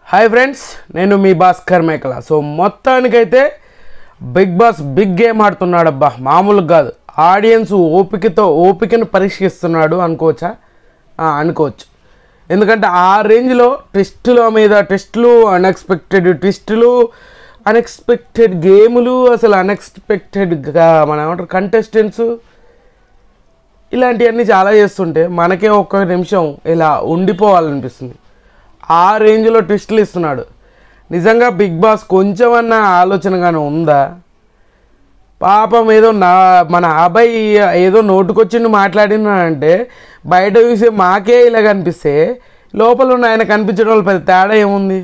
hi friends నేను మీ Bhaskar Mekala so మొత్తానికైతే Bigg Boss big game ఆడుతున్నాడబ్బా మామూలుగా కాదు ఆడియన్స్ ఓపికతో ఓపికను పరీక్షిస్తున్నాడు అనుకోవచ్చా ఆ, అనుకోవచ్చు ఎందుకంటే ఆ రేంజ్లో ట్విస్టుల మీద ట్విస్టులు అన్ఎక్స్పెక్టెడ్ ట్విస్టులు అన్ఎక్స్పెక్టెడ్ గేములు అసలు అన్ఎక్స్పెక్టెడ్గా మన ఏమంటారు కంటెస్టెంట్స్ ఇలాంటివన్నీ చాలా చేస్తుంటే మనకే ఒక్క నిమిషం ఇలా ఉండిపోవాలనిపిస్తుంది ఆ రేంజ్లో ట్విస్టులు ఇస్తున్నాడు నిజంగా బిగ్ బాస్ కొంచెమన్నా ఆలోచనగానే ఉందా పాపం ఏదో నా మన అబ్బాయి ఏదో నోటుకొచ్చిండు మాట్లాడినాడంటే బయట చూసి మాకే ఇలా కనిపిస్తే లోపల ఉన్న ఆయన కనిపించడం వల్ల పెద్ద తేడా ఏముంది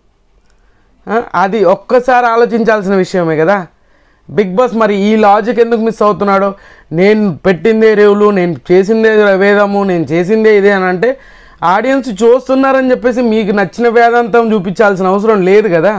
ఆ, అది ఒక్కసారి ఆలోచించాల్సిన విషయమే కదా బిగ్ బాస్ మరి ఈ లాజిక్ ఎందుకు మిస్ అవుతున్నాడు నేను పెట్టిందే రేవులు నేను చేసిందే వేదము నేను చేసిందే ఇదే అని అంటే ఆడియన్స్ చూస్తున్నారని చెప్పేసి మీకు నచ్చిన వేదాంతం చూపించాల్సిన అవసరం లేదు కదా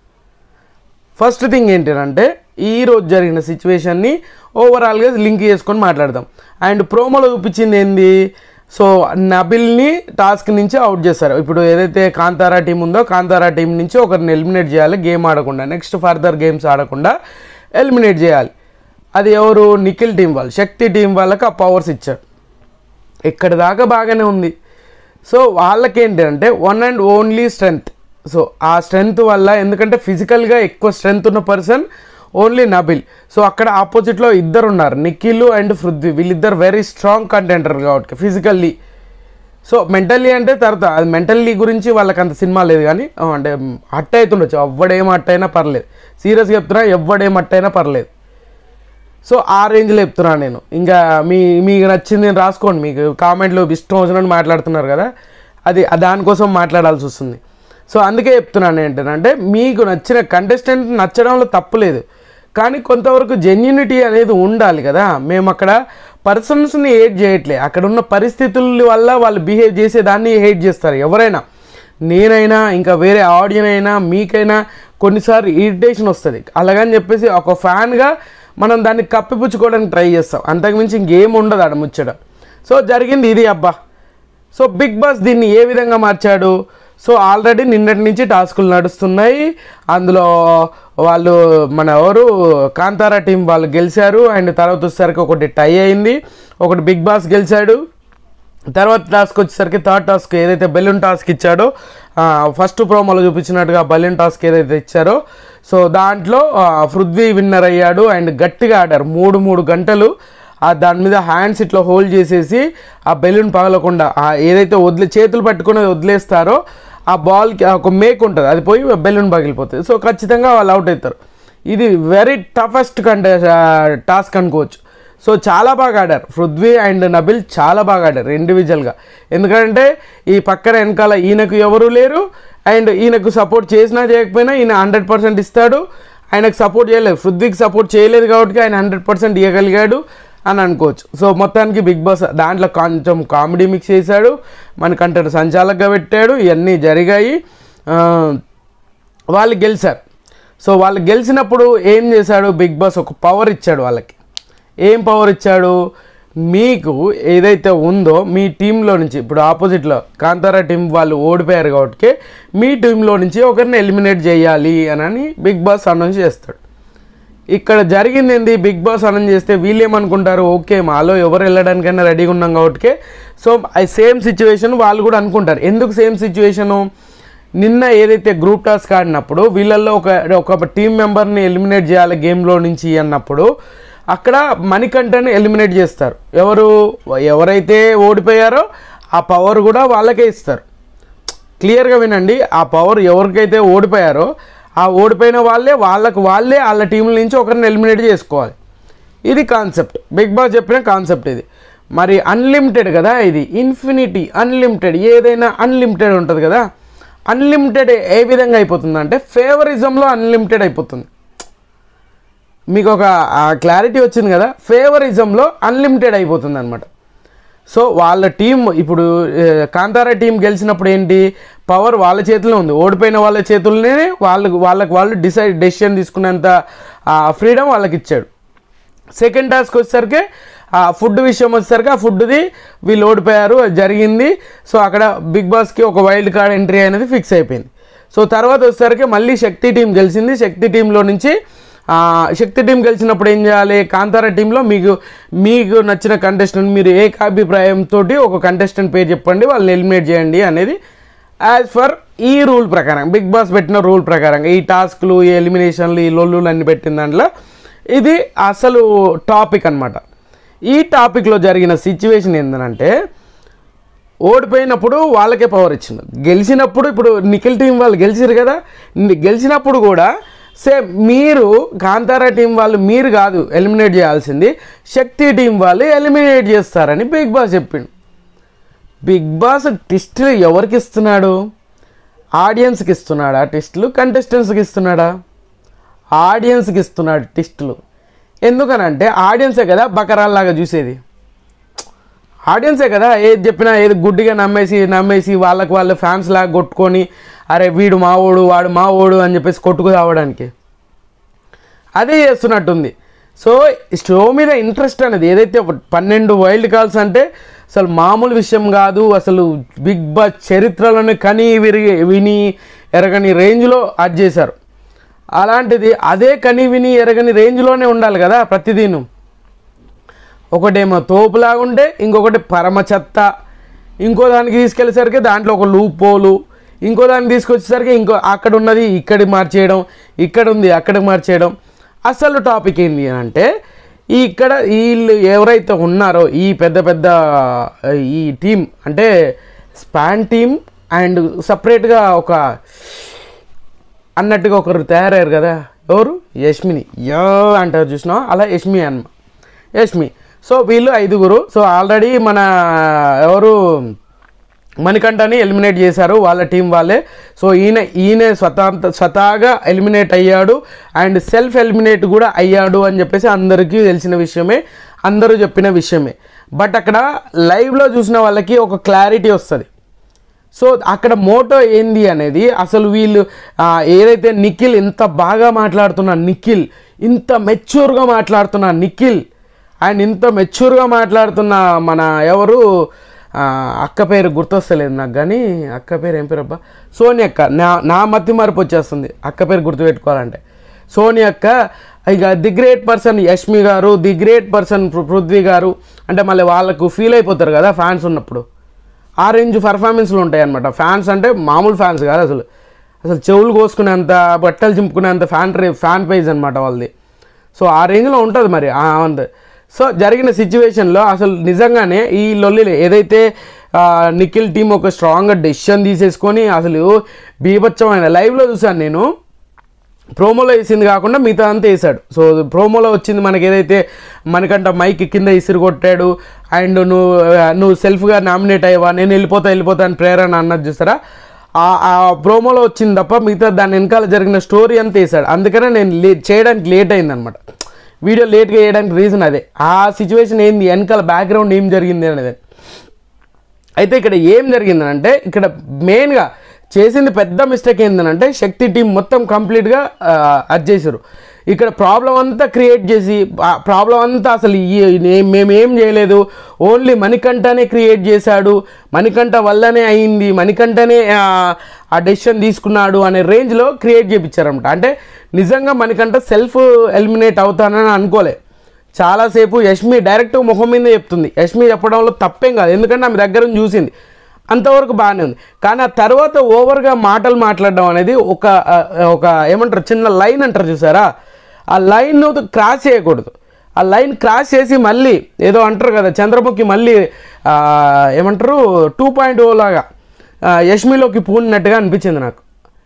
ఫస్ట్ థింగ్ ఏంటంటే ఈ రోజు జరిగిన సిచ్యువేషన్ని ఓవరాల్గా లింక్ చేసుకొని మాట్లాడదాం అండ్ ప్రోమోలో చూపించింది ఏంది సో నబిల్ని టాస్క్ నుంచి అవుట్ చేస్తారు ఇప్పుడు ఏదైతే కాంతారా టీం ఉందో కాంతారా టీం నుంచి ఒకరిని ఎలిమినేట్ చేయాలి గేమ్ ఆడకుండా నెక్స్ట్ ఫర్దర్ గేమ్స్ ఆడకుండా ఎలిమినేట్ చేయాలి అది ఎవరు నిఖిల్ టీం వాళ్ళు శక్తి టీం వాళ్ళకి ఆ పవర్స్ ఇచ్చారు ఇక్కడ దాకా బాగానే ఉంది సో వాళ్ళకేంటంటే one and only strength so ఆ స్ట్రెంగ్త్ వల్ల ఎందుకంటే ఫిజికల్గా ఎక్కువ స్ట్రెంగ్త్ ఉన్న పర్సన్ ఓన్లీ నబిల్ సో అక్కడ ఆపోజిట్లో ఇద్దరు ఉన్నారు నిఖిల్ అండ్ పృథ్వీ వీళ్ళిద్దరు వెరీ స్ట్రాంగ్ కంటెంటర్ కాబట్టి ఫిజికల్లీ సో మెంటల్లీ అంటే తర్వాత అది మెంటల్లీ గురించి వాళ్ళకి అంత సినిమా లేదు కానీ ఆ, అంటే హట్ అవుతుండొచ్చు ఎవ్వడేం హట్ అయినా పర్లేదు సీరియస్గా చెప్తున్నా ఎవ్వడేం హట్ అయినా పర్లేదు సో ఆ రేంజ్లో చెప్తున్నాను నేను ఇంకా మీ మీకు నచ్చింది నేను రాసుకోండి మీకు కామెంట్లో ఇష్టం వచ్చినట్టు మాట్లాడుతున్నారు కదా అది ఆ దానికోసం మాట్లాడాల్సి వస్తుంది సో అందుకే చెప్తున్నాను ఏంటంటే మీకు నచ్చిన కంటెస్టెంట్ నచ్చడంలో తప్పులేదు కానీ కొంతవరకు జెన్యునిటీ అనేది ఉండాలి కదా మేము అక్కడ పర్సన్స్ని హేట్ చేయట్లే అక్కడ ఉన్న పరిస్థితుల వల్ల వాళ్ళు బిహేవ్ చేసే దాన్ని హేట్ చేస్తారు ఎవరైనా నేనైనా ఇంకా వేరే ఆడియన్ అయినా మీకైనా కొన్నిసార్లు ఇరిటేషన్ వస్తుంది అలాగని చెప్పేసి ఒక ఫ్యాన్గా మనం దాన్ని కప్పిపుచ్చుకోవడానికి ట్రై చేస్తాం అంతకుమించి ఇంకేం ఉండదు ఆడ ముచ్చట సో జరిగింది ఇది అబ్బా సో బిగ్ బాస్ దీన్ని ఏ విధంగా మార్చాడు సో ఆల్రెడీ నిన్నటి నుంచి టాస్కులు నడుస్తున్నాయి అందులో వాళ్ళు మన ఎవరు కాంతారా టీం వాళ్ళు గెలిచారు అండ్ తర్వాత వచ్చేసరికి ఒకటి టై అయింది ఒకటి బిగ్ బాస్ గెలిచాడు తర్వాత టాస్క్ వచ్చేసరికి థర్డ్ టాస్క్ ఏదైతే బెలూన్ టాస్క్ ఇచ్చాడో ఆ, ఫస్ట్ ప్రోమోలో చూపించినట్టుగా బెలూన్ టాస్క్ ఏదైతే ఇచ్చారో సో దాంట్లో ఆ, పృథ్వీ విన్నర్ అయ్యాడు అండ్ గట్టిగా ఆడారు మూడు మూడు గంటలు ఆ దాని మీద హ్యాండ్స్ ఇట్లా హోల్డ్ చేసేసి ఆ బెలూన్ పగలకుండా ఆ ఏదైతే వదిలే చేతులు పట్టుకుని వదిలేస్తారో ఆ బాల్కి ఒక మేక్ ఉంటుంది అది పోయి బెలూన్ పగిలిపోతుంది సో ఖచ్చితంగా వాళ్ళు అవుట్ అవుతారు ఇది వెరీ టఫెస్ట్ కంటే టాస్క్ అనుకోవచ్చు సో చాలా బాగా ఆడారు పృథ్వీ అండ్ నబిల్ చాలా బాగా ఆడారు ఇండివిజువల్గా ఎందుకంటే ఈ పక్కన వెనకాల ఈయనకు ఎవరు లేరు అండ్ ఈయనకు సపోర్ట్ చేసినా చేయకపోయినా ఈయన హండ్రెడ్ పర్సెంట్ ఇస్తాడు ఆయనకు సపోర్ట్ చేయలేదు పృథ్వీకి సపోర్ట్ చేయలేదు కాబట్టి ఆయన హండ్రెడ్ పర్సెంట్ ఇవ్వగలిగాడు అని అనుకోవచ్చు సో మొత్తానికి బిగ్ బాస్ దాంట్లో కొంచెం కామెడీ మిక్స్ చేశాడు మనకంటే సంచాలకగా పెట్టాడు ఇవన్నీ జరిగాయి ఆ, వాళ్ళు గెలిచారు సో వాళ్ళు గెలిచినప్పుడు ఏం చేశాడు బిగ్ బాస్ ఒక పవర్ ఇచ్చాడు వాళ్ళకి ఏం పవర్ ఇచ్చాడు మీకు ఏదైతే ఉందో మీ టీంలో నుంచి ఇప్పుడు ఆపోజిట్లో కాంతారా టీం వాళ్ళు ఓడిపోయారు కాబట్టి మీ టీంలో నుంచి ఒకరిని ఎలిమినేట్ చేయాలి అని బిగ్ బాస్ అనౌన్స్ చేస్తాడు ఇక్కడ జరిగింది ఏంది బిగ్ బాస్ అనౌన్స్ చేస్తే వీళ్ళు ఏమనుకుంటారు ఓకే మాలో ఎవరు వెళ్ళడానికైనా రెడీగా ఉన్నాం కాబట్టి సో సేమ్ సిచ్యువేషన్ వాళ్ళు కూడా అనుకుంటారు ఎందుకు సేమ్ సిచ్యువేషను నిన్న ఏదైతే గ్రూప్ టాస్క్ ఆడినప్పుడు వీళ్ళల్లో ఒక ఒక టీం మెంబర్ని ఎలిమినేట్ చేయాలి గేమ్లో నుంచి అన్నప్పుడు అక్కడ మణికంఠని ఎలిమినేట్ చేస్తారు ఎవరు ఎవరైతే ఓడిపోయారో ఆ పవర్ కూడా వాళ్ళకే ఇస్తారు క్లియర్గా వినండి ఆ పవర్ ఎవరికైతే ఓడిపోయారో ఆ ఓడిపోయిన వాళ్ళే వాళ్ళకు వాళ్ళే వాళ్ళ టీంల నుంచి ఒకరిని ఎలిమినేట్ చేసుకోవాలి ఇది కాన్సెప్ట్ బిగ్ బాస్ చెప్పిన కాన్సెప్ట్ ఇది మరి అన్లిమిటెడ్ కదా ఇది ఇన్ఫినిటీ అన్లిమిటెడ్ ఏదైనా అన్లిమిటెడ్ ఉంటుంది కదా అన్లిమిటెడ్ ఏ విధంగా అయిపోతుందంటే ఫేవరిజంలో అన్లిమిటెడ్ అయిపోతుంది మీకు ఒక క్లారిటీ వచ్చింది కదా ఫేవరిజంలో అన్లిమిటెడ్ అయిపోతుంది అనమాట సో వాళ్ళ టీం ఇప్పుడు ఏ, కాంతారా టీం గెలిచినప్పుడు ఏంటి పవర్ వాళ్ళ చేతిలో ఉంది ఓడిపోయిన వాళ్ళ చేతుల్లోనే వాళ్ళకు వాళ్ళకి వాళ్ళు డిసైడ్ డెసిషన్ తీసుకునేంత ఫ్రీడమ్ వాళ్ళకి ఇచ్చాడు సెకండ్ టాస్క్ వచ్చేసరికి ఆ ఫుడ్ విషయం వచ్చేసరికి ఆ ఫుడ్ది వీళ్ళు ఓడిపోయారు అది జరిగింది సో అక్కడ బిగ్ బాస్కి ఒక వైల్డ్ కార్డ్ ఎంట్రీ అనేది ఫిక్స్ అయిపోయింది సో తర్వాత వచ్చేసరికి మళ్ళీ శక్తి టీం గెలిచింది శక్తి టీంలో నుంచి ఆ, శక్తి టీం గెలిచినప్పుడు ఏం చేయాలి కాంతార టీంలో మీకు మీకు నచ్చిన కంటెస్టెంట్ మీరు ఏకాభిప్రాయంతో ఒక కంటెస్టెంట్ పేరు చెప్పండి వాళ్ళని ఎలిమినేట్ చేయండి అనేది యాజ్ ఫర్ ఈ రూల్ ప్రకారం బిగ్ బాస్ పెట్టిన రూల్ ప్రకారం ఈ టాస్క్లు ఈ ఎలిమినేషన్లు ఈ లొల్లులు అన్ని పెట్టిన దాంట్లో ఇది అసలు టాపిక్ అన్నమాట ఈ టాపిక్లో జరిగిన సిచ్యువేషన్ ఏంటంటే ఓడిపోయినప్పుడు వాళ్ళకే పవర్ ఇచ్చింది గెలిచినప్పుడు ఇప్పుడు నిఖిల్ టీం వాళ్ళు గెలిచిరు కదా ని- గెలిచినప్పుడు కూడా సేమ్ మీరు కాంతారా టీం వాళ్ళు మీరు కాదు ఎలిమినేట్ చేయాల్సింది శక్తి టీం వాళ్ళు ఎలిమినేట్ చేస్తారని బిగ్ బాస్ చెప్పిండు బిగ్ బాస్ టెస్టులు ఎవరికి ఇస్తున్నాడు ఆడియన్స్కి ఇస్తున్నాడా టెస్టులు కంటెస్టెంట్స్కి ఇస్తున్నాడా ఆడియన్స్కి ఇస్తున్నాడు టెస్టులు ఎందుకనంటే ఆడియన్సే కదా బకరాల్లాగా చూసేది ఆడియన్సే కదా ఏది చెప్పినా ఏది గుడ్డిగా నమ్మేసి నమ్మేసి వాళ్ళకి వాళ్ళ ఫ్యాన్స్ లాగా కొట్టుకొని అరే వీడు మా ఓడు వాడు మా ఓడు అని చెప్పేసి కొట్టుకు రావడానికి అదే చేస్తున్నట్టుంది సో షో మీద ఇంట్రెస్ట్ అనేది ఏదైతే ఒక పన్నెండు వైల్డ్ కార్డ్స్ అంటే అసలు మామూలు విషయం కాదు అసలు బిగ్ బాస్ చరిత్రలోనే కని విరిగి విని ఎరగని రేంజ్లో అది చేశారు అలాంటిది అదే కని విని ఎరగని రేంజ్లోనే ఉండాలి కదా ప్రతిదీను ఒకటేమో తోపులాగా ఉంటే ఇంకొకటి పరమ చెత్త ఇంకో దానికి తీసుకెళ్ళేసరికి దాంట్లో ఒక లూప్ పోలు ఇంకో దానికి తీసుకొచ్చేసరికి ఇంకో అక్కడ ఉన్నది ఇక్కడికి మార్చేయడం ఇక్కడ ఉంది అక్కడికి మార్చేయడం అసలు టాపిక్ ఏంటి అని అంటే ఈ ఇక్కడ వీళ్ళు ఎవరైతే ఉన్నారో ఈ పెద్ద పెద్ద ఆ, ఈ టీం అంటే స్పాన్ టీం అండ్ సపరేట్గా ఒక అన్నట్టుగా ఒకరు తయారయ్యారు కదా ఎవరు యష్మిని యో అంటారు చూసినావా అలా యష్మి అన్న యష్మి సో వీళ్ళు ఐదుగురు సో ఆల్రెడీ మన ఎవరు మణికంఠని ఎలిమినేట్ చేశారు వాళ్ళ టీం వాళ్ళే సో ఈయన ఈయన స్వతంత్ర స్వతహాగా ఎలిమినేట్ అయ్యాడు అండ్ సెల్ఫ్ ఎలిమినేట్ కూడా అయ్యాడు అని చెప్పేసి అందరికీ తెలిసిన విషయమే అందరూ చెప్పిన విషయమే బట్ అక్కడ లైవ్లో చూసిన వాళ్ళకి ఒక క్లారిటీ వస్తుంది సో అక్కడ మోటో ఏంది అనేది అసలు వీళ్ళు ఆ, ఏదైతే నిఖిల్ ఇంత బాగా మాట్లాడుతున్న నిఖిల్ ఇంత మెచ్యూర్గా మాట్లాడుతున్న నిఖిల్ అండ్ ఇంత మెచ్యూర్గా మాట్లాడుతున్న మన ఎవరు ఆ, అక్క పేరు గుర్తొస్తలేదు నాకు కానీ అక్క పేరు ఏం పేరు అబ్బా సోని అక్క నా నా మతి మార్పు వచ్చేస్తుంది అక్క పేరు గుర్తుపెట్టుకోవాలంటే సోని అక్క ఇక ది గ్రేట్ పర్సన్ యష్మి గారు ది గ్రేట్ పర్సన్ పృథ్వీ గారు అంటే మళ్ళీ వాళ్ళకు ఫీల్ అయిపోతారు కదా ఫ్యాన్స్ ఉన్నప్పుడు ఆ రేంజ్ పర్ఫార్మెన్స్లు ఉంటాయి అనమాట ఫ్యాన్స్ అంటే మామూలు ఫ్యాన్స్ కాదు అసలు అసలు చెవులు కోసుకునేంత బట్టలు చింపుకునేంత ఫ్యాన్ రే ఫ్యాన్ పేజ్ అనమాట వాళ్ళది సో ఆ రేంజ్లో ఉంటుంది మరి ఆ ఉంది సో జరిగిన సిచ్యువేషన్లో అసలు నిజంగానే ఈ లొల్లి ఏదైతే ఆ, నిఖిల్ టీం ఒక స్ట్రాంగ్గా డెసిషన్ తీసేసుకొని అసలు బీభత్సమైన లైవ్లో చూశాను నేను ప్రోమోలో వేసింది కాకుండా మిగతా అంతా వేసాడు సో ప్రోమోలో వచ్చింది మనకి ఏదైతే మనకంట మైక్ కింద ఇసిరి కొట్టాడు అండ్ నువ్వు నువ్వు సెల్ఫ్గా నామినేట్ అయ్యవా నేను వెళ్ళిపోతా వెళ్ళిపోతా అని ప్రేరణ అన్నది చూసారా ఆ ఆ ప్రోమోలో వచ్చింది తప్ప మిగతా దాని వెనకాల జరిగిన స్టోరీ అంతా వేసాడు అందుకనే నేను లే చేయడానికి లేట్ అయిందనమాట వీడియో లేట్గా చేయడానికి రీజన్ అదే ఆ సిచ్యువేషన్ ఏంది వెనకాల బ్యాక్గ్రౌండ్ ఏం జరిగింది అనేది అయితే ఇక్కడ ఏం జరిగిందనంటే ఇక్కడ మెయిన్గా చేసింది పెద్ద మిస్టేక్ ఏంటంటే శక్తి టీం మొత్తం కంప్లీట్గా అది చేశారు ఇక్కడ ప్రాబ్లం అంతా క్రియేట్ చేసి ఆ ప్రాబ్లం అంతా అసలు ఈ- నే- మేమేం చేయలేదు ఓన్లీ మణికంఠనే క్రియేట్ చేశాడు మణికంఠ వల్లనే అయింది మణికంఠనే ఆ, ఆ డెసిషన్ తీసుకున్నాడు అనే రేంజ్లో క్రియేట్ చేయించారనమాట అంటే నిజంగా మణికంఠ సెల్ఫ్ ఎలిమినేట్ అవుతానని అనుకోలే చాలాసేపు యష్మి డైరెక్ట్ ముఖం మీద చెప్తుంది యష్మి చెప్పడంలో తప్పేం కాదు ఎందుకంటే ఆమె దగ్గర నుంచి చూసింది అంతవరకు బాగానే ఉంది కానీ ఆ తర్వాత ఓవర్గా మాటలు మాట్లాడడం అనేది ఒక ఆ, ఒక ఏమంటారు చిన్న లైన్ అంటారు చూసారా ఆ లైన్ క్రాస్ చేయకూడదు ఆ లైన్ క్రాస్ చేసి మళ్ళీ ఏదో అంటారు కదా చంద్రముఖి మళ్ళీ ఆ, ఏమంటారు టూ పాయింట్ ఓ లాగా ఆ, యష్మిలోకి పూనినట్టుగా అనిపించింది నాకు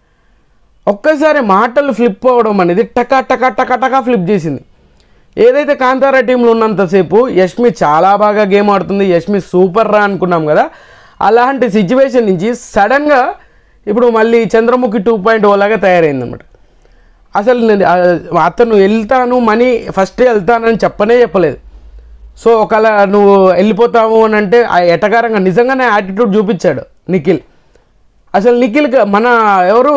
ఒక్కసారి మాటలు ఫ్లిప్ అవ్వడం అనేది టకా టకా టకా టకా ఫ్లిప్ చేసింది ఏదైతే కాంతారా టీంలో ఉన్నంతసేపు యష్మి చాలా బాగా గేమ్ ఆడుతుంది యష్మి సూపర్ రా అనుకున్నాం కదా అలాంటి సిచ్యువేషన్ నుంచి సడన్గా ఇప్పుడు మళ్ళీ చంద్రముఖి టూ పాయింట్ ఓలాగా తయారైందన్నమాట అసలు నేను ఆ, అతను వెళ్తాను మనీ ఫస్ట్ వెళ్తానని చెప్పనే చెప్పలేదు సో ఒకవేళ నువ్వు వెళ్ళిపోతావు అని అంటే ఆ ఎటకారంగా నిజంగానే యాటిట్యూడ్ చూపించాడు నిఖిల్ అసలు నిఖిల్ మన ఎవరు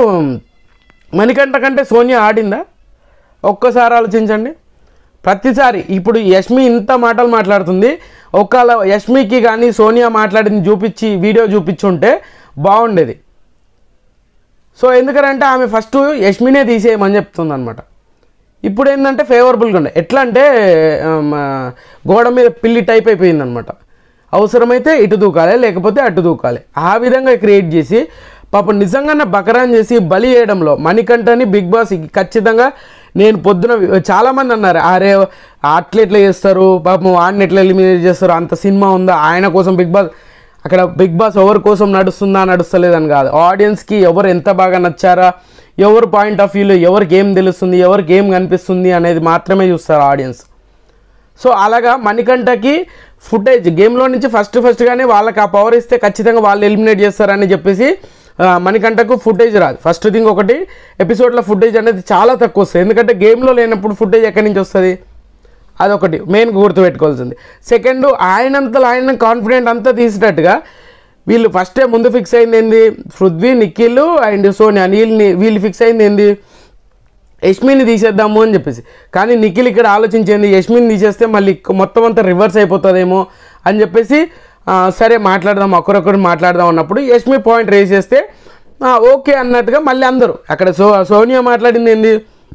మణికంఠ కంటే సోనియా ఆడిందా ఒక్కసారి ఆలోచించండి ప్రతిసారి ఇప్పుడు యష్మి ఇంత మాటలు మాట్లాడుతుంది ఒకవేళ యష్మికి కానీ సోనియా మాట్లాడింది చూపించి వీడియో చూపించుంటే బాగుండేది సో ఎందుకంటే ఆమె ఫస్ట్ యష్మినే తీసేయమని చెప్తుంది అనమాట ఇప్పుడు ఏంటంటే ఫేవరబుల్గా ఉండే ఎట్లా అంటే ఆమ్, గోడ మీద పిల్లి టైప్ అయిపోయింది అనమాట అవసరమైతే ఇటు దూకాలి లేకపోతే అటు దూకాలి ఆ విధంగా క్రియేట్ చేసి పాపం నిజంగానే బకరాన్ చేసి బలి చేయడంలో మణికంఠని బిగ్ బాస్ ఖచ్చితంగా నేను పొద్దున చాలామంది అన్నారు అరే అట్లా ఎట్లా చేస్తారు పాపం వాడిని ఎట్లా ఎలిమినేట్ చేస్తారు అంత సినిమా ఉందా ఆయన కోసం బిగ్ బాస్ అక్కడ బిగ్ బాస్ ఎవరి కోసం నడుస్తుందా నడుస్తలేదని కాదు ఆడియన్స్కి ఎవరు ఎంత బాగా నచ్చారా ఎవరు పాయింట్ ఆఫ్ వ్యూలో ఎవరికి ఏం తెలుస్తుంది ఎవరికి ఏం కనిపిస్తుంది అనేది మాత్రమే చూస్తారు ఆడియన్స్ సో అలాగా మణికంఠకి ఫుటేజ్ గేమ్లో నుంచి ఫస్ట్ ఫస్ట్గానే వాళ్ళకి ఆ పవర్ ఇస్తే ఖచ్చితంగా వాళ్ళు ఎలిమినేట్ చేస్తారని చెప్పేసి ఆ, మణికంఠకు ఫుటేజ్ రాదు ఫస్ట్ థింగ్ ఒకటి ఎపిసోడ్లో ఫుటేజ్ అనేది చాలా తక్కువ వస్తుంది ఎందుకంటే గేమ్లో లేనప్పుడు ఫుటేజ్ ఎక్కడి నుంచి వస్తుంది అదొకటి మెయిన్ గుర్తుపెట్టుకోవాల్సింది సెకండ్ ఆయనంతలో ఆయన కాన్ఫిడెంట్ అంతా తీసేటట్టుగా వీళ్ళు ఫస్టే ముందు ఫిక్స్ అయింది ఏంది పృథ్వీ నిఖిల్ అండ్ సోనియా వీళ్ళని వీళ్ళు ఫిక్స్ అయింది ఏంది యష్మిని తీసేద్దాము అని చెప్పేసి కానీ నిఖిల్ ఇక్కడ ఆలోచించింది యష్మిని తీసేస్తే మళ్ళీ మొత్తం అంతా రివర్స్ అయిపోతుందేమో అని చెప్పేసి ఆ, సరే మాట్లాడదాం ఒకరొకరు మాట్లాడదాం అన్నప్పుడు యష్మి పాయింట్ రేస్ చేస్తే ఆ, ఓకే అన్నట్టుగా మళ్ళీ అందరూ అక్కడ సో సోనియా మాట్లాడింది ఏంది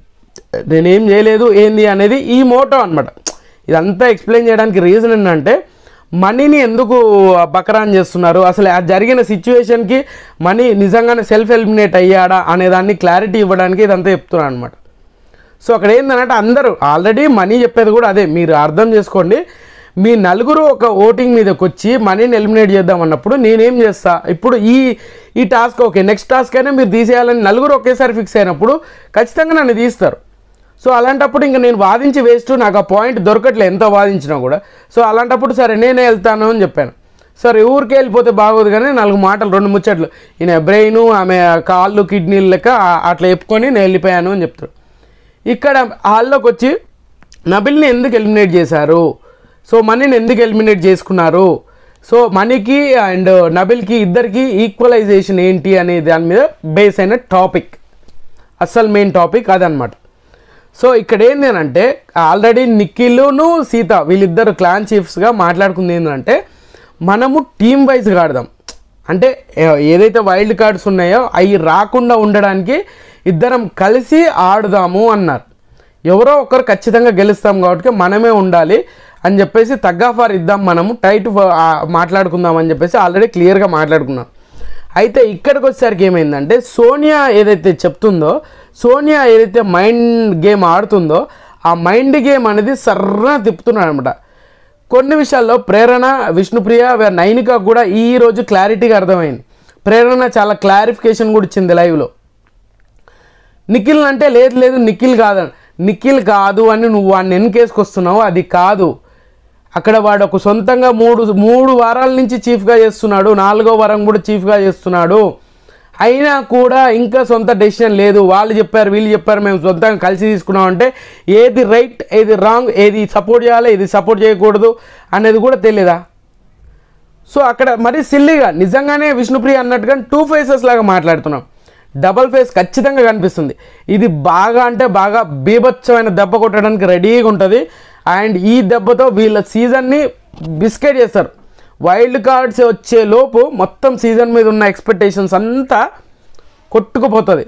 నేనేం చేయలేదు ఏంది అనేది ఈ మోటో అనమాట ఇదంతా ఎక్స్ప్లెయిన్ చేయడానికి రీజన్ ఏంటంటే మనీని ఎందుకు బకరాన్ చేస్తున్నారు అసలు ఆ జరిగిన సిచ్యువేషన్కి మనీ నిజంగానే సెల్ఫ్ ఎలిమినేట్ అయ్యాడా అనే దాన్ని క్లారిటీ ఇవ్వడానికి ఇదంతా చెప్తున్నాను అనమాట సో అక్కడ ఏంటంటే అందరూ ఆల్రెడీ మనీ చెప్పేది కూడా అదే మీరు అర్థం చేసుకోండి మీ నలుగురు ఒక ఓటింగ్ మీదకి వచ్చి మనీని ఎలిమినేట్ చేద్దాం అన్నప్పుడు నేనేం చేస్తా ఇప్పుడు ఈ ఈ టాస్క్ ఓకే నెక్స్ట్ టాస్క్ అయినా మీరు తీసేయాలని నలుగురు ఒకేసారి ఫిక్స్ అయినప్పుడు ఖచ్చితంగా నన్ను తీస్తారు సో అలాంటప్పుడు ఇంకా నేను వాదించి వేస్ట్ నాకు ఆ పాయింట్ దొరకట్లే ఎంత వాదించినా కూడా సో అలాంటప్పుడు సరే నేనే వెళ్తాను అని చెప్పాను సరే ఊరికే వెళ్ళిపోతే బాగోదు కానీ నాలుగు మాటలు రెండు ముచ్చట్లు ఈయన బ్రెయిన్ ఆమె కాళ్ళు కిడ్నీలు లెక్క ఆ- అట్లా చెప్పుకొని నేను వెళ్ళిపోయాను అని చెప్తాడు ఇక్కడ హాల్లోకి వచ్చి నబిల్ని ఎందుకు ఎలిమినేట్ చేశారు సో మనీని ఎందుకు ఎలిమినేట్ చేసుకున్నారు సో మనీకి అండ్ నబిల్కి ఇద్దరికి ఈక్వలైజేషన్ ఏంటి అనే దాని మీద బేస్ అయిన టాపిక్ అసలు మెయిన్ టాపిక్ అదనమాట సో ఇక్కడ ఏంది అని అంటే ఆల్రెడీ నిఖిల్ను సీత వీళ్ళిద్దరు క్లాన్ చీఫ్స్గా మాట్లాడుకుంది ఏంటంటే మనము టీమ్ వైజ్గా ఆడదాం అంటే ఏ- ఏదైతే వైల్డ్ కార్డ్స్ ఉన్నాయో అవి రాకుండా ఉండడానికి ఇద్దరం కలిసి ఆడుదాము అన్నారు ఎవరో ఒకరు ఖచ్చితంగా గెలుస్తాం కాబట్టి మనమే ఉండాలి అని చెప్పేసి తగ్గాఫార్ ఇద్దాం మనము టైట్ మాట్లాడుకుందాం అని చెప్పేసి ఆల్రెడీ క్లియర్గా మాట్లాడుకున్నాం అయితే ఇక్కడికి వచ్చేసరికి ఏమైందంటే సోనియా ఏదైతే చెప్తుందో సోనియా ఏదైతే మైండ్ గేమ్ ఆడుతుందో ఆ మైండ్ గేమ్ అనేది సర్ర తిప్పుతున్నాడు అనమాట కొన్ని విషయాల్లో ప్రేరణ విష్ణుప్రియ వే- నైనిక కూడా ఈ రోజు క్లారిటీగా అర్థమైంది ప్రేరణ చాలా క్లారిఫికేషన్ కూడా ఇచ్చింది లైవ్లో నిఖిల్ అంటే లేదు లేదు నిఖిల్ కాదని నిఖిల్ కాదు అని నువ్వు వాడిని ఎన్కేసుకొస్తున్నావు అది కాదు అక్కడ వాడు ఒక సొంతంగా మూడు మూడు వారాల నుంచి చీఫ్గా చేస్తున్నాడు నాలుగో వారం కూడా చీఫ్గా చేస్తున్నాడు అయినా కూడా ఇంకా సొంత డెసిషన్ లేదు వాళ్ళు చెప్పారు వీళ్ళు చెప్పారు మేము సొంతంగా కలిసి తీసుకున్నాం అంటే ఏది రైట్ ఏది రాంగ్ ఏది సపోర్ట్ చేయాలి ఏది సపోర్ట్ చేయకూడదు అనేది కూడా తెలియదా సో అక్కడ మరి సిల్లీగా నిజంగానే విష్ణుప్రియ అన్నట్టుగా టూ ఫేసెస్ లాగా మాట్లాడుతున్నాం డబల్ ఫేస్ ఖచ్చితంగా కనిపిస్తుంది ఇది బాగా అంటే బాగా బీభత్సమైన దెబ్బ కొట్టడానికి రెడీగా ఉంటుంది అండ్ ఈ దెబ్బతో వీళ్ళ సీజన్ని బిస్కెట్ చేస్తారు వైల్డ్ కార్డ్స్ వచ్చే లోపు మొత్తం సీజన్ మీద ఉన్న ఎక్స్పెక్టేషన్స్ అంతా కొట్టుకుపోతుంది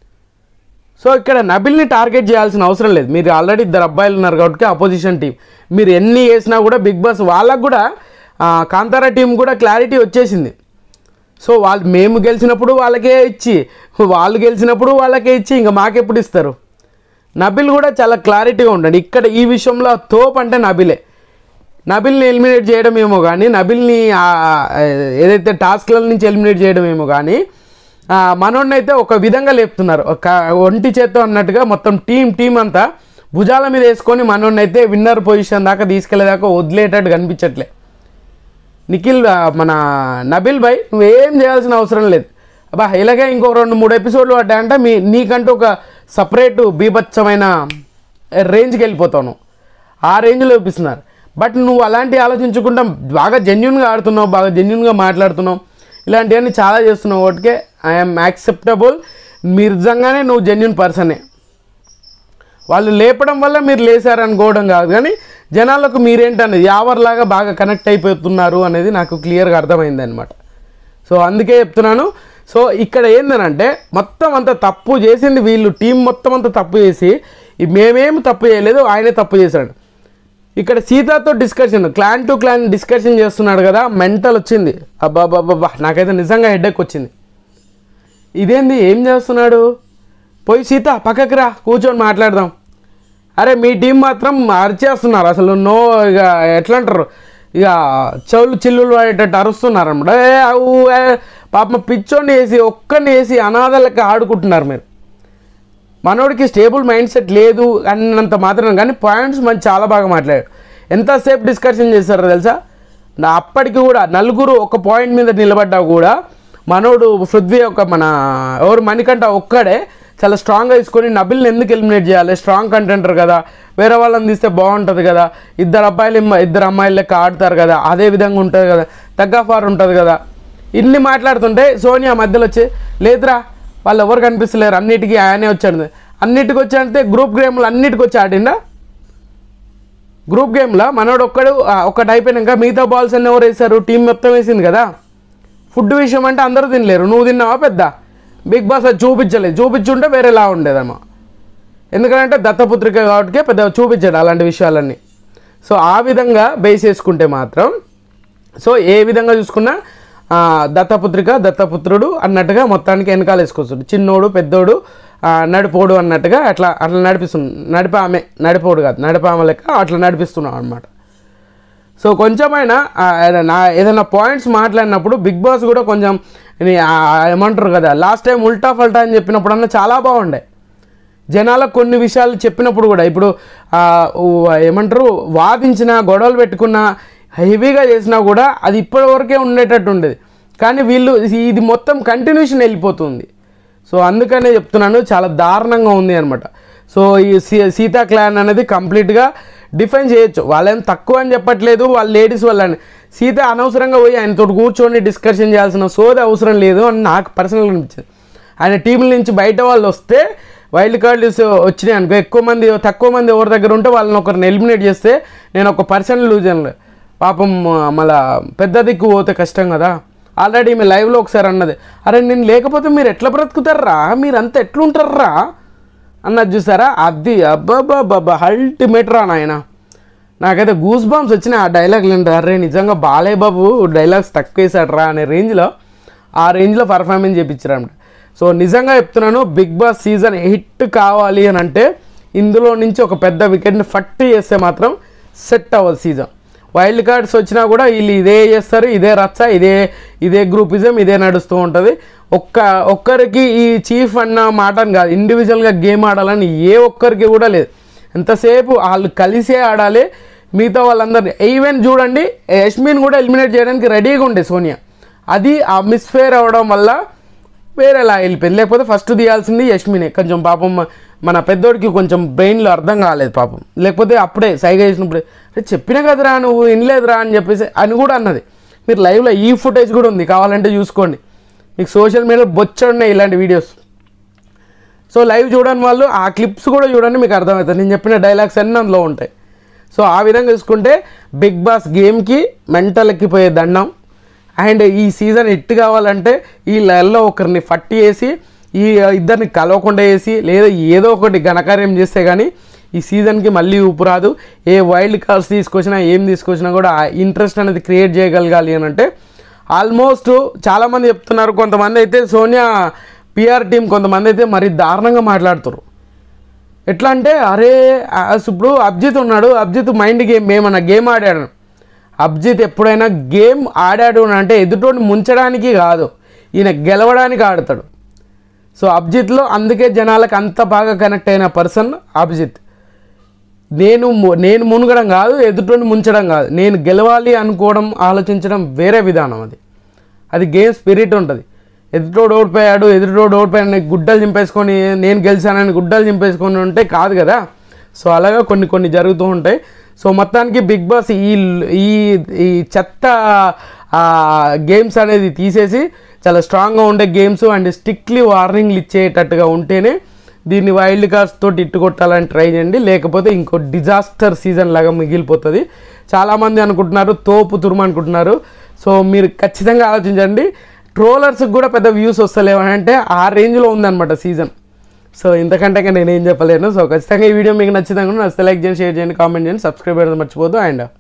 సో ఇక్కడ నబిల్ని టార్గెట్ చేయాల్సిన అవసరం లేదు మీరు ఆల్రెడీ ఇద్దరు అబ్బాయిలు ఉన్నారు కాబట్టి అపోజిషన్ టీం మీరు ఎన్ని వేసినా కూడా బిగ్ బాస్ వాళ్ళకు కూడా ఆ, కాంతారా టీం కూడా క్లారిటీ వచ్చేసింది సో వాళ్ళు మేము గెలిచినప్పుడు వాళ్ళకే ఇచ్చి వాళ్ళు గెలిచినప్పుడు వాళ్ళకే ఇచ్చి ఇంకా మాకెప్పుడు ఇస్తారు నబిల్ కూడా చాలా క్లారిటీగా ఉంటాడు ఇక్కడ ఈ విషయంలో తోప్ అంటే నబిలే నబిల్ని ఎలిమినేట్ చేయడం ఏమో కానీ నబిల్ని ఆ, ఆ, ఏదైతే టాస్క్ల నుంచి ఎలిమినేట్ చేయడం ఏమో కానీ మనోడిని అయితే ఒక విధంగా లేపుతున్నారు ఒక ఒంటి చేత్తో అన్నట్టుగా మొత్తం టీం టీం అంతా భుజాల మీద వేసుకొని మనోడిని అయితే విన్నర్ పొజిషన్ దాకా తీసుకెళ్లేదాకా వదిలేటట్టు కనిపించట్లే నిఖిల్ ఆ, మన నబిల్ భాయ్ నువ్వేం చేయాల్సిన అవసరం లేదు అబ్బా ఇలాగే ఇంకో రెండు మూడు ఎపిసోడ్లు పడ్డాయంటే మీ నీకంటూ ఒక సపరేట్ బీభత్సమైన రేంజ్కి వెళ్ళిపోతావు ఆ రేంజ్లో చూపిస్తున్నారు బట్ నువ్వు అలాంటి ఆలోచించకుండా బాగా జెన్యున్గా ఆడుతున్నావు బాగా జెన్యున్గా మాట్లాడుతున్నావు ఇలాంటివన్నీ చాలా చేస్తున్నావు ఒకటికే ఐఎమ్ యాక్సెప్టబుల్ మీరు నిజంగానే నువ్వు జెన్యున్ పర్సనే వాళ్ళు లేపడం వల్ల మీరు లేసారనుకోవడం కాదు కానీ జనాలకు మీరేంటనేది యావర్లాగా బాగా కనెక్ట్ అయిపోతున్నారు అనేది నాకు క్లియర్గా అర్థమైంది అనమాట సో అందుకే చెప్తున్నాను సో ఇక్కడ ఏందనంటే మొత్తం అంతా తప్పు చేసింది వీళ్ళు టీం మొత్తం అంతా తప్పు చేసి ఈ మేమేం తప్పు చేయలేదు ఆయనే తప్పు చేశాడు ఇక్కడ సీతాతో discussion clan to clan discussion చేస్తున్నాడు కదా మెంటల్ వచ్చింది అబ్బాబ్బాబ్బా నాకైతే నిజంగా హెడేక్ వచ్చింది ఇదేంది ఏం చేస్తున్నాడు పోయి సీత పక్కకి రా కూర్చొని మాట్లాడదాం అరే మీ టీం మాత్రం అరిచేస్తున్నారు అసలు నో ఇక ఎట్లా అంటారు ఇక చెవులు చిల్లులు పడేటట్టు అరుస్తున్నారు అనమాట ఏ అవు ఏ పాప పిచ్చోడిని వేసి ఒక్కడిని వేసి అనాథలకి ఆడుకుంటున్నారు మీరు మనోడికి స్టేబుల్ మైండ్ సెట్ లేదు అన్నంత మాత్రం కానీ పాయింట్స్ మంచి చాలా బాగా మాట్లాడాడు ఎంతసేపు డిస్కషన్ చేశారో తెలుసా నా అప్పటికి కూడా నలుగురు ఒక పాయింట్ మీద నిలబడ్డా కూడా మనోడు పృథ్వీ ఒక మన ఎవరు మణికంఠ ఒక్కడే చాలా స్ట్రాంగ్గా తీసుకొని నబిల్ని ఎందుకు ఎలిమినేట్ చేయాలి స్ట్రాంగ్ కంటెంటర్ కదా వేరే వాళ్ళని తీస్తే బాగుంటుంది కదా ఇద్దరు అబ్బాయిలు ఇమ్మ- ఇద్దరు అమ్మాయిలు లెక్క ఆడతారు కదా అదే విధంగా ఉంటుంది కదా తగ్గఫార్ ఉంటుంది కదా ఇన్ని మాట్లాడుతుంటే సోనియా మధ్యలో వచ్చి లేదురా వాళ్ళు ఎవరు కనిపిస్తలేరు అన్నిటికీ ఆయనే వచ్చాడు అన్నిటికి వచ్చాడంటే గ్రూప్ గేమ్లు అన్నిటికి వచ్చి ఆడిందా గ్రూప్ గేమ్లో మనోడు ఒక్కడు ఆ, ఒక్కటి అయిపోయినాక మిగతా బాల్స్ అన్ని ఎవరు వేశారు టీం మొత్తం వేసింది కదా ఫుడ్ విషయం అంటే అందరూ తినలేరు నువ్వు తిన్నావా పెద్ద బిగ్ బాస్ అది చూపించలేదు చూపించుంటే వేరేలా ఉండేదమ్మా ఎందుకంటే దత్తపుత్రిక కాబట్టి పెద్ద చూపించాడు అలాంటి విషయాలన్నీ సో ఆ విధంగా బేస్ చేసుకుంటే మాత్రం సో ఏ విధంగా చూసుకున్నా ఆ, దత్తపుత్రిక దత్తపుత్రుడు అన్నట్టుగా మొత్తానికి వెనకాల వేసుకొస్తాడు చిన్నోడు పెద్దోడు ఆ, నడిపోడు అన్నట్టుగా అట్లా అట్లా నడిపిస్తుంది నడిపామె నడిపోడు కాదు నడిపామె లెక్క అట్లా నడిపిస్తున్నాం అనమాట సో కొంచెమైనా ఆ, ఏదైనా ఏదైనా పాయింట్స్ మాట్లాడినప్పుడు బిగ్ బాస్ కూడా కొంచెం ఇది, ఆ, ఏమంటారు కదా లాస్ట్ టైం ఉల్టా ఫల్టా అని చెప్పినప్పుడన్నా చాలా బాగుండే జనాలకు కొన్ని విషయాలు చెప్పినప్పుడు కూడా ఇప్పుడు ఆ, ఊ- ఏమంటారు వాదించిన గొడవలు పెట్టుకున్న హెవీగా చేసినా కూడా అది ఇప్పటి వరకే ఉండేటట్టు ఉండేది కానీ వీళ్ళు ఇది మొత్తం కంటిన్యూషన్ వెళ్ళిపోతుంది సో అందుకనే చెప్తున్నాను చాలా దారుణంగా ఉంది అనమాట సో ఈ సీ సీతా క్లాన్ అనేది కంప్లీట్గా డిఫైన్ చేయొచ్చు వాళ్ళేం తక్కువ అని చెప్పట్లేదు వాళ్ళ లేడీస్ వాళ్ళని సీత అనవసరంగా పోయి ఆయనతో కూర్చొని డిస్కషన్ చేయాల్సిన సోది అవసరం లేదు అని నాకు పర్సనల్గా అనిపించింది ఆయన టీంల నుంచి బయట వాళ్ళు వస్తే వైల్డ్ కార్డ్స్ వచ్చినాయి అనుకో ఎక్కువ మంది తక్కువ మంది ఎవరి దగ్గర ఉంటే వాళ్ళని ఒకరిని ఎలిమినేట్ చేస్తే నేను ఒక పర్సన్ లూజ్ అనలే పాపం మళ్ళా పెద్ద దిక్కు పోతే కష్టం కదా ఆల్రెడీ మీ లైవ్లో ఒకసారి అన్నది అరే నేను లేకపోతే మీరు ఎట్లా బ్రతుకుతారా మీరు అంతా ఎట్లుంటారా అన్నది చూసారా అది అబ్బాబ్బాబ్బా అల్టిమేట్ రా నాయన నాకైతే గూస్ బాంబ్స్ వచ్చినాయి ఆ డైలాగ్లు అంటే అరే నిజంగా బాలయ్య బాబు డైలాగ్స్ తక్కువ వేసాడు రా అనే రేంజ్లో ఆ రేంజ్లో పర్ఫార్మెన్స్ చేయించారన్నమాట సో నిజంగా చెప్తున్నాను బిగ్ బాస్ సీజన్ హిట్ కావాలి అని అంటే ఇందులో నుంచి ఒక పెద్ద వికెట్ని ఫట్ చేస్తే మాత్రం సెట్ అవ్వదు సీజన్ వైల్డ్ కార్డ్స్ వచ్చినా కూడా వీళ్ళు ఇదే చేస్తారు ఇదే రచ్చ ఇదే ఇదే గ్రూపిజం ఇదే నడుస్తూ ఉంటుంది ఒక్క ఒక్కరికి ఈ చీఫ్ అన్న మాట అని కాదు ఇండివిజువల్గా గేమ్ ఆడాలని ఏ ఒక్కరికి కూడా లేదు ఎంతసేపు వాళ్ళు కలిసే ఆడాలి మిగతా వాళ్ళందరినీ ఈవెన్ చూడండి యష్మిన్ కూడా ఎలిమినేట్ చేయడానికి రెడీగా ఉండే సోనియా అది ఆ మిస్ఫేర్ అవ్వడం వల్ల వేరేలా వెళ్ళిపోయింది లేకపోతే ఫస్ట్ తీయాల్సింది యష్మినే కొంచెం పాపం మన పెద్దోడికి కొంచెం బ్రెయిన్లో అర్థం కాలేదు పాపం లేకపోతే అప్పుడే సైగా చేసినప్పుడే "అరే చెప్పినా కదరా నువ్వు వినలేదురా అని చెప్పేసి అని కూడా అన్నది మీరు లైవ్లో ఈ ఫుటేజ్ కూడా ఉంది కావాలంటే చూసుకోండి మీకు సోషల్ మీడియాలో బొచ్చున్నాయి ఇలాంటి వీడియోస్ సో లైవ్ చూడని వాళ్ళు ఆ క్లిప్స్ కూడా చూడండి మీకు అర్థమవుతుంది నేను చెప్పిన డైలాగ్స్ అన్నీ అందులో ఉంటాయి సో ఆ విధంగా చూసుకుంటే బిగ్ బాస్ గేమ్కి మెంటల్ ఎక్కిపోయే దండం అండ్ ఈ సీజన్ హిట్ కావాలంటే ఈ లైన్లో ఒకరిని ఫట్టి వేసి ఈ ఇద్దరిని కలవకుండా వేసి లేదా ఏదో ఒకటి ఘనకార్యం చేస్తే కానీ ఈ సీజన్కి మళ్ళీ ఊపు రాదు ఏ వైల్డ్ కార్డ్స్ తీసుకొచ్చినా ఏం తీసుకొచ్చినా కూడా ఆ ఇంట్రెస్ట్ అనేది క్రియేట్ చేయగలగాలి అని అంటే ఆల్మోస్ట్ చాలామంది చెప్తున్నారు కొంతమంది అయితే సోనియా పిఆర్ టీం కొంతమంది అయితే మరీ దారుణంగా మాట్లాడుతారు ఎట్లా అంటే అరే ఆ ఇప్పుడు అబ్జిత్ ఉన్నాడు అబ్జిత్ మైండ్ గేమ్ ఏమన్నా గేమ్ ఆడాడు అబ్జిత్ ఎప్పుడైనా గేమ్ ఆడాడు అని అంటే ఎదుటోని ముంచడానికి కాదు ఈయన గెలవడానికి ఆడతాడు సో అబ్జిత్లో అందుకే జనాలకు అంత బాగా కనెక్ట్ అయిన పర్సన్ అభిజిత్ నేను ము- నేను మునగడం కాదు ఎదుటోని ముంచడం కాదు నేను గెలవాలి అనుకోవడం ఆలోచించడం వేరే విధానం అది అది గేమ్ స్పిరిట్ ఉంటుంది ఎదుటోడు ఓడిపోయాడు ఎదుటోడు ఓడిపోయాడు గుడ్డలు చింపేసుకొని నేను గెలిచానని గుడ్డలు చింపేసుకొని ఉంటే కాదు కదా సో అలాగా కొన్ని కొన్ని జరుగుతూ ఉంటాయి సో మొత్తానికి బిగ్ బాస్ ఈ ఈ ఈ చెత్త గేమ్స్ అనేది తీసేసి చాలా స్ట్రాంగ్గా ఉండే గేమ్స్ అండ్ స్ట్రిక్ట్లీ వార్నింగ్లు ఇచ్చేటట్టుగా ఉంటేనే దీన్ని వైల్డ్ కార్డ్స్ తోటి ఇట్టు కొట్టాలని ట్రై చేయండి లేకపోతే ఇంకో డిజాస్టర్ సీజన్ లాగా మిగిలిపోతుంది చాలామంది అనుకుంటున్నారు తోపు తురుము అనుకుంటున్నారు సో మీరు ఖచ్చితంగా ఆలోచించండి ట్రోలర్స్కి కూడా పెద్ద వ్యూస్ వస్తలేవు అని అంటే ఆ రేంజ్లో ఉందన్నమాట సీజన్ సో ఇంతకంటే ఇంకా నేనేం చెప్పలేను సో ఖచ్చితంగా ఈ వీడియో మీకు నచ్చింది అనుకుంటే నచ్చితే లైక్ చేయండి షేర్ చేయండి కామెంట్ చేయండి సబ్స్క్రైబ్ చేయడం మర్చిపోద్దు అండ్